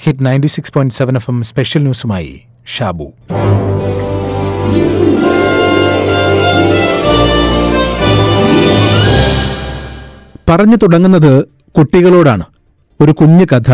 hit ninety six point seven F M special ന്യൂസുമായി ഷാബു പറഞ്ഞു തുടങ്ങുന്നത് കുട്ടികളോടാണ് ഒരു കുഞ്ഞു കഥ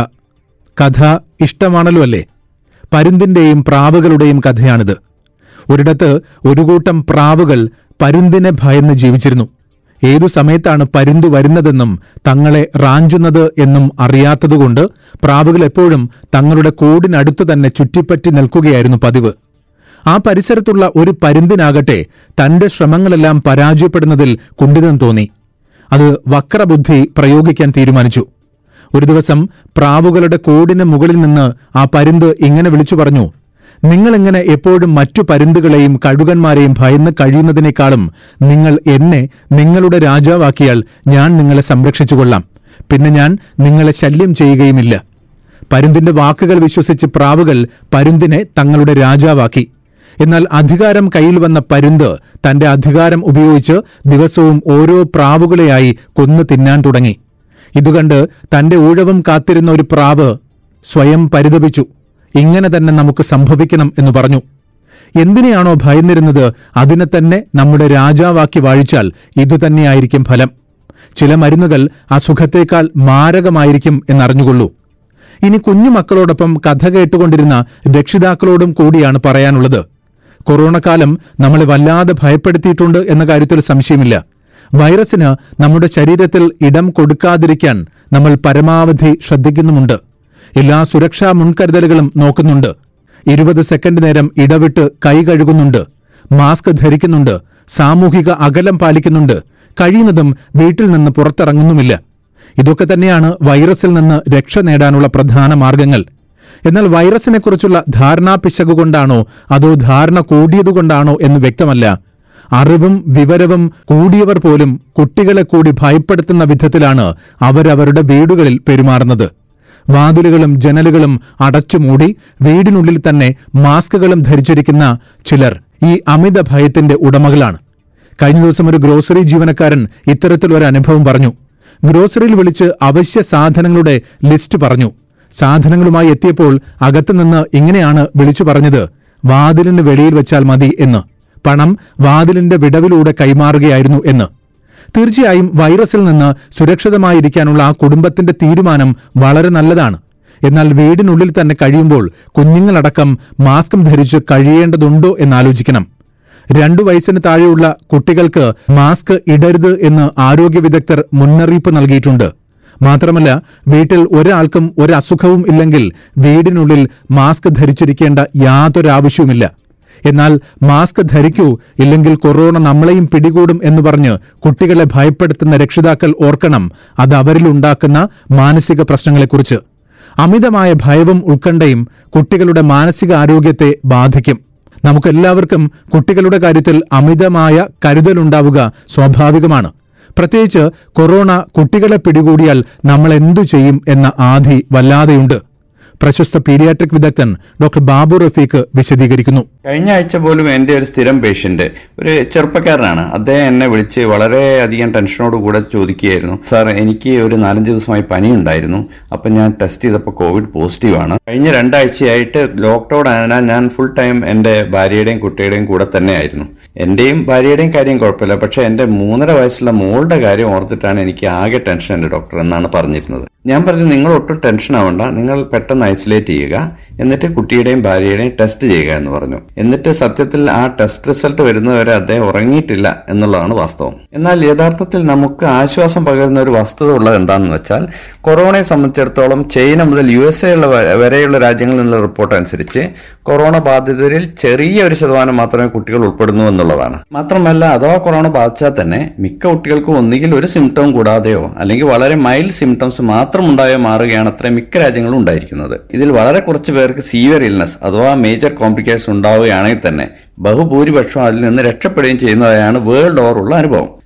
കഥ ഇഷ്ടമാണല്ലോ അല്ലേ പരുന്തിന്റെയും പ്രാവുകളുടെയും കഥയാണിത് ഒരിടത്ത് ഒരു കൂട്ടം പ്രാവുകൾ പരുന്തിനെ ഭയന്ന് ജീവിച്ചിരുന്നു ഏതു സമയത്താണ് പരുന്തു വരുന്നതെന്നും തങ്ങളെ റാഞ്ചുന്നത് എന്നും അറിയാത്തതുകൊണ്ട് പ്രാവുകൾ എപ്പോഴും തങ്ങളുടെ കൂടിനടുത്തു തന്നെ ചുറ്റിപ്പറ്റി നിൽക്കുകയായിരുന്നു പതിവ് ആ പരിസരത്തുള്ള ഒരു പരുന്തിനാകട്ടെ തന്റെ ശ്രമങ്ങളെല്ലാം പരാജയപ്പെടുന്നതിൽ കുണ്ഠിതം തോന്നി അത് വക്രബുദ്ധി പ്രയോഗിക്കാൻ തീരുമാനിച്ചു ഒരു ദിവസം പ്രാവുകളുടെ കൂടിന് മുകളിൽ നിന്ന് ആ പരുന്ത് ഇങ്ങനെ വിളിച്ചു പറഞ്ഞു നിങ്ങളിങ്ങനെ എപ്പോഴും മറ്റു പരുന്തുകളെയും കഴുകന്മാരെയും ഭയന്ന് കഴിയുന്നതിനേക്കാളും നിങ്ങൾ എന്നെ നിങ്ങളുടെ രാജാവാക്കിയാൽ ഞാൻ നിങ്ങളെ സംരക്ഷിച്ചുകൊള്ളാം പിന്നെ ഞാൻ നിങ്ങളെ ശല്യം ചെയ്യുകയുമില്ല പരുന്തിന്റെ വാക്കുകൾ വിശ്വസിച്ച് പ്രാവുകൾ പരുന്തിനെ തങ്ങളുടെ രാജാവാക്കി എന്നാൽ അധികാരം കയ്യിൽ വന്ന പരുന്ത് തന്റെ അധികാരം ഉപയോഗിച്ച് ദിവസവും ഓരോ പ്രാവുകളെയായി കൊന്നു തിന്നാൻ തുടങ്ങി ഇതുകണ്ട് തന്റെ ഊഴവും കാത്തിരുന്ന ഒരു പ്രാവ് സ്വയം പരിതപിച്ചു ഇങ്ങനെ തന്നെ നമുക്ക് സംഭവിക്കണം എന്ന് പറഞ്ഞു എന്തിനെയാണോ ഭയന്നിരുന്നത് അതിനെ തന്നെ നമ്മുടെ രാജാവാക്കി വാഴിച്ചാൽ ഇതുതന്നെയായിരിക്കും ഫലം ചില മരുന്നുകൾ അസുഖത്തേക്കാൾ മാരകമായിരിക്കും എന്നറിഞ്ഞുകൊള്ളൂ ഇനി കുഞ്ഞുമക്കളോടൊപ്പം കഥ കേട്ടുകൊണ്ടിരുന്ന രക്ഷിതാക്കളോടും കൂടിയാണ് പറയാനുള്ളത് കൊറോണ കാലം നമ്മളെ വല്ലാതെ ഭയപ്പെടുത്തിയിട്ടുണ്ട് എന്ന കാര്യത്തിൽ സംശയമില്ല വൈറസിന് നമ്മുടെ ശരീരത്തിൽ ഇടം കൊടുക്കാതിരിക്കാൻ നമ്മൾ പരമാവധി ശ്രദ്ധിക്കുന്നുമുണ്ട് എല്ലാ സുരക്ഷാ മുൻകരുതലുകളും നോക്കുന്നുണ്ട് ഇരുപത് സെക്കൻഡ് നേരം ഇടവിട്ട് കൈ കഴുകുന്നുണ്ട് മാസ്ക് ധരിക്കുന്നുണ്ട് സാമൂഹിക അകലം പാലിക്കുന്നുണ്ട് കഴിയുന്നതും വീട്ടിൽ നിന്ന് പുറത്തിറങ്ങുന്നുമില്ല ഇതൊക്കെ തന്നെയാണ് വൈറസിൽ നിന്ന് രക്ഷ നേടാനുള്ള പ്രധാന മാർഗങ്ങൾ എന്നാൽ വൈറസിനെക്കുറിച്ചുള്ള ധാരണാപിശക് കൊണ്ടാണോ അതോ ധാരണ കൂടിയതുകൊണ്ടാണോ എന്ന് വ്യക്തമല്ല അറിവും വിവരവും കൂടിയവർ പോലും കുട്ടികളെ കൂടി ഭയപ്പെടുത്തുന്ന വിധത്തിലാണ് അവരവരുടെ വീടുകളിൽ പെരുമാറുന്നത് വാതിലുകളും ജനലുകളും അടച്ചുമൂടി വീടിനുള്ളിൽ തന്നെ മാസ്കുകളും ധരിച്ചിരിക്കുന്ന ചിലർ ഈ അമിത ഭയത്തിന്റെ ഉടമകളാണ് കഴിഞ്ഞ ദിവസം ഒരു ഗ്രോസറി ജീവനക്കാരൻ ഇത്തരത്തിലൊരു അനുഭവം പറഞ്ഞു ഗ്രോസറിയിൽ വിളിച്ച് അവശ്യ സാധനങ്ങളുടെ ലിസ്റ്റ് പറഞ്ഞു സാധനങ്ങളുമായി എത്തിയപ്പോൾ അകത്തുനിന്ന് ഇങ്ങനെയാണ് വിളിച്ചു പറഞ്ഞത് വാതിലിന് വെളിയിൽ വെച്ചാൽ മതി എന്ന് പണം വാതിലിന്റെ വിടവിലൂടെ കൈമാറുകയായിരുന്നു എന്ന് തീർച്ചയായും വൈറസിൽ നിന്ന് സുരക്ഷിതമായിരിക്കാനുള്ള ആ കുടുംബത്തിന്റെ തീരുമാനം വളരെ നല്ലതാണ് എന്നാൽ വീടിനുള്ളിൽ തന്നെ കഴിയുമ്പോൾ കുഞ്ഞുങ്ങളടക്കം മാസ്കും ധരിച്ച് കഴിയേണ്ടതുണ്ടോ എന്നാലോചിക്കണം രണ്ടു വയസ്സിന് താഴെയുള്ള കുട്ടികൾക്ക് മാസ്ക് ഇടരുത് എന്ന് ആരോഗ്യ വിദഗ്ധർ മുന്നറിയിപ്പ് നൽകിയിട്ടുണ്ട് മാത്രമല്ല വീട്ടിൽ ഒരാൾക്കും ഒരു അസുഖവും ഇല്ലെങ്കിൽ വീടിനുള്ളിൽ മാസ്ക് ധരിച്ചിരിക്കേണ്ട യാതൊരു ആവശ്യവുമില്ല എന്നാൽ മാസ്ക് ധരിക്കൂ ഇല്ലെങ്കിൽ കൊറോണ നമ്മളെയും പിടികൂടും എന്ന് പറഞ്ഞ് കുട്ടികളെ ഭയപ്പെടുത്തുന്ന രക്ഷിതാക്കൾ ഓർക്കണം അത് അവരിൽ ഉണ്ടാക്കുന്ന മാനസിക പ്രശ്നങ്ങളെക്കുറിച്ച് അമിതമായ ഭയവും ഉത്കണ്ഠയും കുട്ടികളുടെ മാനസിക ആരോഗ്യത്തെ ബാധിക്കും നമുക്കെല്ലാവർക്കും കുട്ടികളുടെ കാര്യത്തിൽ അമിതമായ കരുതലുണ്ടാവുക സ്വാഭാവികമാണ് പ്രത്യേകിച്ച് കൊറോണ കുട്ടികളെ പിടികൂടിയാൽ നമ്മൾ എന്തു ചെയ്യും എന്ന ആധി വല്ലാതെയുണ്ട് പ്രശസ്ത പീഡിയാട്രിക് വിദഗ്ധൻ ഡോക്ടർ ബാബു റഫീഖ് വിശദീകരിക്കുന്നു കഴിഞ്ഞ ആഴ്ച പോലും എൻ്റെ ഒരു സ്ഥിരം പേഷ്യന്റ് ഒരു ചെറുപ്പക്കാരനാണ് അദ്ദേഹം എന്നെ വിളിച്ച് വളരെയധികം ടെൻഷനോട് കൂടെ ചോദിക്കുകയായിരുന്നു സാർ എനിക്ക് ഒരു നാലഞ്ച് ദിവസമായി പനി ഉണ്ടായിരുന്നു അപ്പം ഞാൻ ടെസ്റ്റ് ചെയ്തപ്പോൾ കോവിഡ് പോസിറ്റീവ് ആണ് കഴിഞ്ഞ രണ്ടാഴ്ചയായിട്ട് ലോക്ക്ഡൌൺ ആയതിനാൽ ഞാൻ ഫുൾ ടൈം എൻ്റെ ഭാര്യയുടെയും കുട്ടിയുടെയും കൂടെ തന്നെയായിരുന്നു എന്റെയും ഭാര്യയുടെയും കാര്യം കുഴപ്പമില്ല പക്ഷെ എന്റെ മൂന്നര വയസ്സുള്ള മോളുടെ കാര്യം ഓർത്തിട്ടാണ് എനിക്ക് ആകെ ടെൻഷൻ എൻ്റെ ഡോക്ടർ എന്നാണ് പറഞ്ഞിരുന്നത് ഞാൻ പറഞ്ഞു നിങ്ങൾ ഒട്ടും ടെൻഷൻ ആവണ്ട നിങ്ങൾ പെട്ടെന്ന് ഐസൊലേറ്റ് ചെയ്യുക എന്നിട്ട് കുട്ടിയുടെയും ഭാര്യയുടെയും ടെസ്റ്റ് ചെയ്യുക എന്ന് പറഞ്ഞു എന്നിട്ട് സത്യത്തിൽ ആ ടെസ്റ്റ് റിസൾട്ട് വരുന്നവരെ അദ്ദേഹം ഉറങ്ങിയിട്ടില്ല എന്നുള്ളതാണ് വാസ്തവം എന്നാൽ യഥാർത്ഥത്തിൽ നമുക്ക് ആശ്വാസം പകരുന്ന ഒരു വസ്തുത ഉള്ളത് എന്താണെന്ന് വെച്ചാൽ കൊറോണയെ സംബന്ധിച്ചിടത്തോളം ചൈന മുതൽ യു എസ് എ ഉള്ള വരെയുള്ള രാജ്യങ്ങളിൽ നിന്നുള്ള റിപ്പോർട്ട് അനുസരിച്ച് കൊറോണ ബാധിതരിൽ ചെറിയ ഒരു ശതമാനം മാത്രമേ കുട്ടികൾ ഉൾപ്പെടുന്നു എന്നുള്ളതാണ് മാത്രമല്ല അഥവാ കൊറോണ ബാധിച്ചാൽ തന്നെ മിക്ക കുട്ടികൾക്കും ഒന്നുകിൽ ഒരു സിംറ്റവും കൂടാതെയോ അല്ലെങ്കിൽ വളരെ മൈൽഡ് സിംറ്റംസ് മാത്രം ഉണ്ടായോ മാറുകയാണ് അത്ര മിക്ക രാജ്യങ്ങളും ഉണ്ടായിരിക്കുന്നത് ഇതിൽ വളരെ കുറച്ച് പേർക്ക് സീവിയർ ഇൽനസ് അഥവാ മേജർ കോംപ്ലിക്കേഷൻസ് ഉണ്ടാവുകയാണെങ്കിൽ തന്നെ ബഹുഭൂരിപക്ഷം അതിൽ നിന്ന് രക്ഷപ്പെടുകയും ചെയ്യുന്നതായാണ് വേൾഡ് ഓവർ ഉള്ള അനുഭവം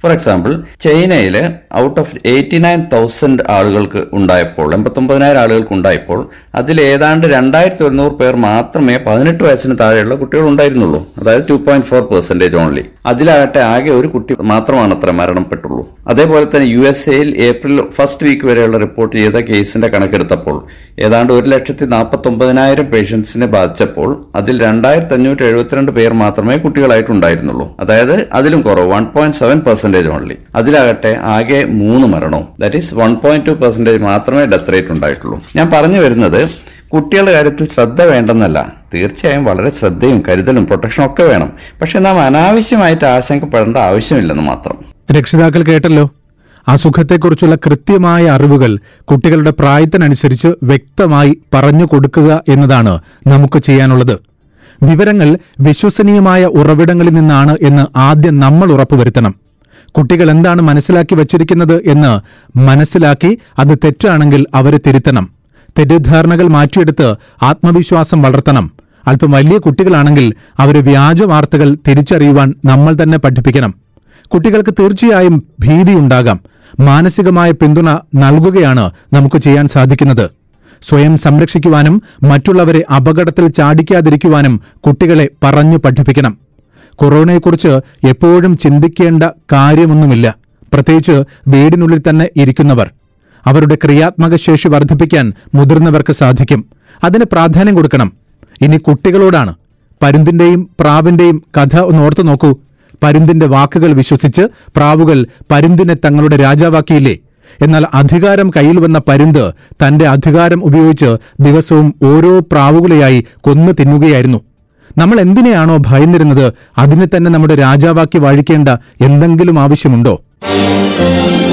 ഫോർ എക്സാമ്പിൾ ചൈനയിൽ out of eighty nine thousand ആളുകൾക്ക് ഉണ്ടായപ്പോൾ എൺപത്തൊമ്പതിനായിരം ആളുകൾക്ക് ഉണ്ടായപ്പോൾ അതിൽ ഏതാണ്ട് രണ്ടായിരത്തി ഒരുന്നൂറ് പേർ മാത്രമേ പതിനെട്ട് വയസ്സിന് താഴെയുള്ള കുട്ടികൾ ഉണ്ടായിരുന്നുള്ളൂ അതായത് two point four percentage only അതിലാകട്ടെ ആകെ ഒരു കുട്ടി മാത്രമാണ് അത്ര മരണപ്പെട്ടുള്ളൂ അതേപോലെ തന്നെ യു എസ് എയിൽ ഏപ്രിൽ ഫസ്റ്റ് വീക്ക് വരെയുള്ള റിപ്പോർട്ട് ചെയ്ത കേസിന്റെ കണക്കെടുത്തപ്പോൾ ഏതാണ്ട് ഒരു ലക്ഷത്തി നാൽപ്പത്തി ഒമ്പതിനായിരം പേഷ്യൻസിനെ ബാധിച്ചപ്പോൾ അതിൽ രണ്ടായിരത്തി അഞ്ഞൂറ്റി എഴുപത്തിരണ്ട് പേർ മാത്രമേ കുട്ടികളായിട്ടുണ്ടായിരുന്നുള്ളൂ അതായത് അതിലും കുറവ് one point seven percentage only അതിലാകട്ടെ ആകെ മൂന്ന് മരണവും that is one point two percentage മാത്രമേ ഡെത്ത് റേറ്റ് ഉണ്ടായിട്ടുള്ളൂ ഞാൻ പറഞ്ഞു വരുന്നത് കുട്ടികളുടെ കാര്യത്തിൽ ശ്രദ്ധ വേണ്ടെന്നല്ല തീർച്ചയായും വളരെ ശ്രദ്ധയും കരുതലും പ്രൊട്ടക്ഷനും ഒക്കെ വേണം പക്ഷെ നാം അനാവശ്യമായിട്ട് ആശങ്കപ്പെടേണ്ട ആവശ്യമില്ലെന്ന് മാത്രം രക്ഷിതാക്കൾ കേട്ടല്ലോ അസുഖത്തെക്കുറിച്ചുള്ള കൃത്യമായ അറിവുകൾ കുട്ടികളുടെ പ്രായത്തിനനുസരിച്ച് വ്യക്തമായി പറഞ്ഞു കൊടുക്കുക എന്നതാണ് നമുക്ക് ചെയ്യാനുള്ളത് വിവരങ്ങൾ വിശ്വസനീയമായ ഉറവിടങ്ങളിൽ നിന്നാണ് എന്ന് ആദ്യം നമ്മൾ ഉറപ്പുവരുത്തണം കുട്ടികൾ എന്താണ് മനസ്സിലാക്കി വച്ചിരിക്കുന്നത് എന്ന് മനസ്സിലാക്കി അത് തെറ്റാണെങ്കിൽ അവരെ തിരുത്തണം തെറ്റിദ്ധാരണകൾ മാറ്റിയെടുത്ത് ആത്മവിശ്വാസം വളർത്തണം അല്പം വലിയ കുട്ടികളാണെങ്കിൽ അവരെ വ്യാജ വാർത്തകൾ തിരിച്ചറിയുവാൻ നമ്മൾ തന്നെ പഠിപ്പിക്കണം കുട്ടികൾക്ക് തീർച്ചയായും ഭീതിയുണ്ടാകാം മാനസികമായ പിന്തുണ നൽകുകയാണ് നമുക്ക് ചെയ്യാൻ സാധിക്കുന്നത് സ്വയം സംരക്ഷിക്കുവാനും മറ്റുള്ളവരെ അപകടത്തിൽ ചാടിക്കാതിരിക്കുവാനും കുട്ടികളെ പറഞ്ഞു പഠിപ്പിക്കണം കൊറോണയെക്കുറിച്ച് എപ്പോഴും ചിന്തിക്കേണ്ട കാര്യമൊന്നുമില്ല പ്രത്യേകിച്ച് വീടിനുള്ളിൽ തന്നെ ഇരിക്കുന്നവർ അവരുടെ ക്രിയാത്മക ശേഷി വർദ്ധിപ്പിക്കാൻ മുതിർന്നവർക്ക് സാധിക്കും അതിന് പ്രാധാന്യം കൊടുക്കണം ഇനി കുട്ടികളോടാണ് പരുന്തിന്റെയും പ്രാവിന്റെയും കഥ ഒന്ന് ഓർത്തു നോക്കൂ പരുന്തിന്റെ വാക്കുകൾ വിശ്വസിച്ച് പ്രാവുകൾ പരുന്തിനെ തങ്ങളുടെ രാജാവാക്കിയില്ലേ എന്നാൽ അധികാരം കയ്യിൽ വന്ന പരുന്ത് തന്റെ അധികാരം ഉപയോഗിച്ച് ദിവസവും ഓരോ പ്രാവുകളെയായി കൊന്നു തിന്നുകയായിരുന്നു നമ്മൾ എന്തിനെയാണോ ഭയന്നിരുന്നത് അതിനെ തന്നെ നമ്മുടെ രാജാവാക്കി വാഴിക്കേണ്ട എന്തെങ്കിലും ആവശ്യമുണ്ടോ